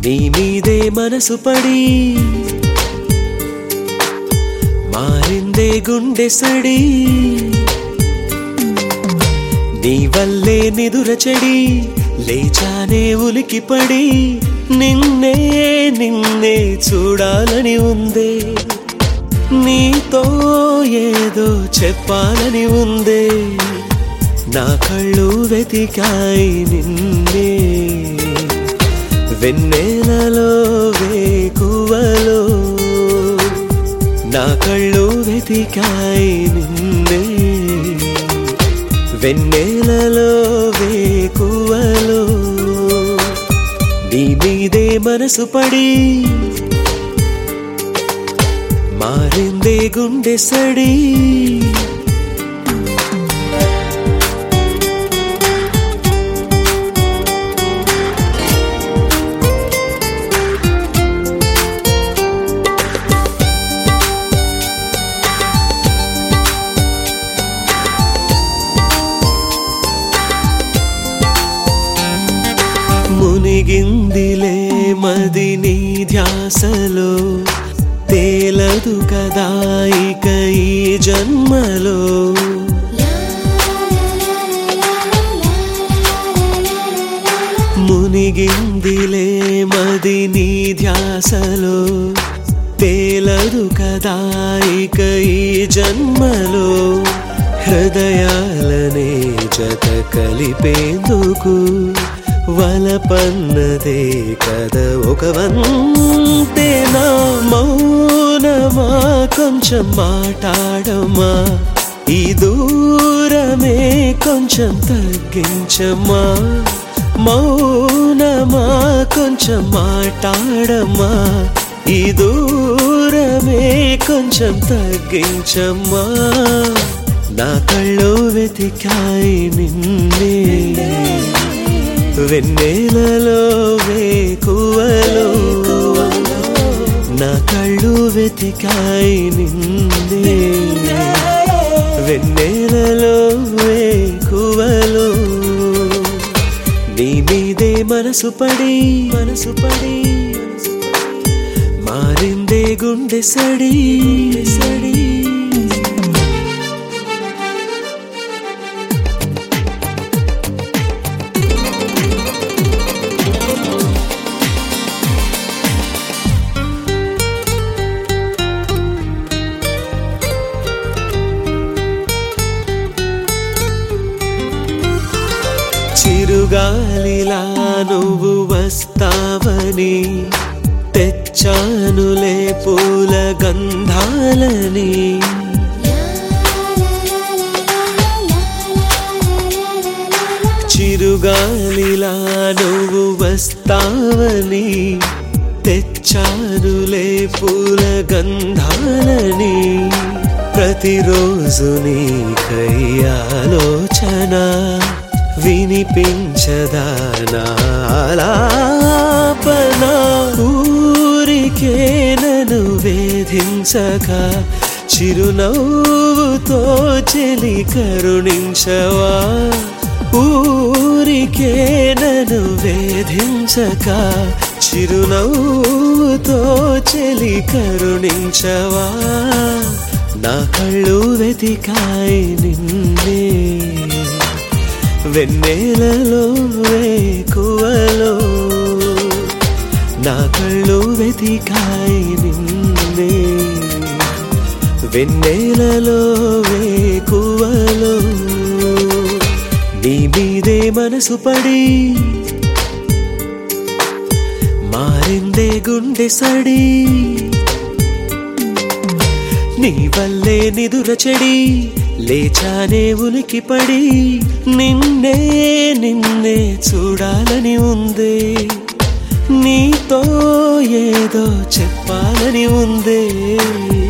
నీ మీదే మనసు పడి మారిందే గుండె సడి నీ వల్లే నిదుర చెడి లేచానే ఉలికి పడి నిన్నే నిన్నే చూడాలని ఉందే నీతో ఏదో చెప్పాలని ఉందే నా కళ్ళు వెతికాయి నిన్నే వెన్నెలలో వేకువలో నా కళ్ళు వెతికాయి నిన్నే వెన్నెలలో వేకువలో నీ మీదే మనసు పడి మారిందే గుండె సడి మునిగిందిలే మది నీ ధ్యాసలో తేలదు కదా ఇక ఈ జన్మలో మునిగిందిలే మది నీ ధ్యాసలో తేలదు కదా ఇక ఈ జన్మలో హృదయాలనే జత కలిపేందుకు వలపన్నదే కద ఒక వంతేనా మౌనమా కొంచెం మాట్లాడమా ఈ దూరమే కొంచెం తగ్గించమ్మా మౌనమా కొంచెం మాట్లాడమ్మా ఈ దూరమే కొంచెం తగ్గించమ్మా నా కళ్ళు వెతికాయి నిన్నే వెన్నెలలో వేకువలో నా కళ్ళు వెతికాయి నిన్నే వెన్నెలలో వేకువలో నీ మీదే మనసు పడి మనసు పడి మారిందే గుండె సడి సడి చిరుగాలిలా నువ్వు వస్తావని తెచ్చానులే పూల గంధాలని చిరుగాలిలా నువ్వు వస్తావని తెచ్చానులే పూల గంధాలని ప్రతిరోజు నీకై ఆలోచన వినిపించదా నాలాపన ఊరికే నన్ను వేధించక చిరునవ్వుతో చెలి కరుణించవా ఊరికే నన్ను వేధించక చిరునవ్వుతో చెలి కరుణించవా నా కళ్ళు వెతికాయి నిన్నే వెన్నెలలో వేకువలో నా కళ్ళు వెతికాయి నిన్నే వెన్నెలలో వేకువలో నీ మీదే మనసు పడి మారిందే గుండె సడి నీ వల్లే నిదుర చెడి లేచానే ఉలికి పడి నిన్నే నిన్నే చూడాలని ఉందే నీతో ఏదో చెప్పాలని ఉందే